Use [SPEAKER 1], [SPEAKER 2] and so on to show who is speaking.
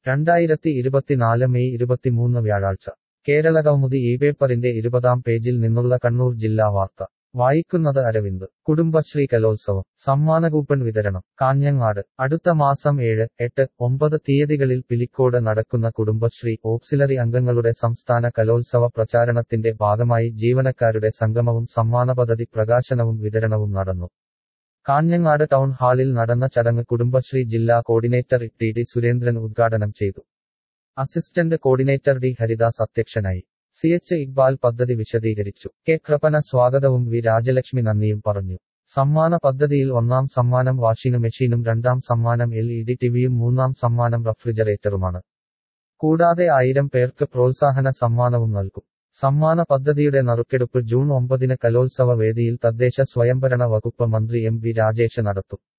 [SPEAKER 1] രണ്ടായിരത്തി ഇരുപത്തിനാല് മെയ് ഇരുപത്തിമൂന്ന് വ്യാഴാഴ്ച കേരളകൗമുദി ഈ പേപ്പറിന്റെ ഇരുപതാം പേജിൽ നിന്നുള്ള കണ്ണൂർ ജില്ലാ വാർത്ത വായിക്കുന്നത് അരവിന്ദ് കുടുംബശ്രീ കലോത്സവം സമ്മാനകൂപ്പൺ വിതരണം കാഞ്ഞങ്ങാട് അടുത്ത മാസം ഏഴ് എട്ട് ഒമ്പത് തീയതികളിൽ പിലിക്കോട് നടക്കുന്ന കുടുംബശ്രീ ഓക്സിലറി അംഗങ്ങളുടെ സംസ്ഥാന കലോത്സവ പ്രചാരണത്തിന്റെ ഭാഗമായി ജീവനക്കാരുടെ സംഗമവും സമ്മാന പദ്ധതി പ്രകാശനവും വിതരണവും നടന്നു കാഞ്ഞങ്ങാട് ടൗൺ ഹാളിൽ നടന്ന ചടങ്ങ് കുടുംബശ്രീ ജില്ലാ കോർഡിനേറ്റർ ടി ഡി സുരേന്ദ്രൻ ഉദ്ഘാടനം ചെയ്തു അസിസ്റ്റന്റ് കോർഡിനേറ്റർ ഡി ഹരിദാസ് അധ്യക്ഷനായി സി എച്ച് ഇക്ബാൽ പദ്ധതി വിശദീകരിച്ചു കെ കൃപന സ്വാഗതവും വി രാജലക്ഷ്മി നന്ദിയും പറഞ്ഞു സമ്മാന പദ്ധതിയിൽ ഒന്നാം സമ്മാനം വാഷിംഗ് മെഷീനും രണ്ടാം സമ്മാനം എൽ ഇ ഡി ടിവിയും മൂന്നാം സമ്മാനം റഫ്രിജറേറ്ററുമാണ് കൂടാതെ ആയിരം പേർക്ക് പ്രോത്സാഹന സമ്മാനവും നൽകും സമ്മാന പദ്ധതിയുടെ നറുക്കെടുപ്പ് ജൂൺ ഒമ്പതിന് കലോത്സവ വേദിയിൽ തദ്ദേശ സ്വയംഭരണ വകുപ്പ് മന്ത്രി എം വി രാജേഷ് നടത്തും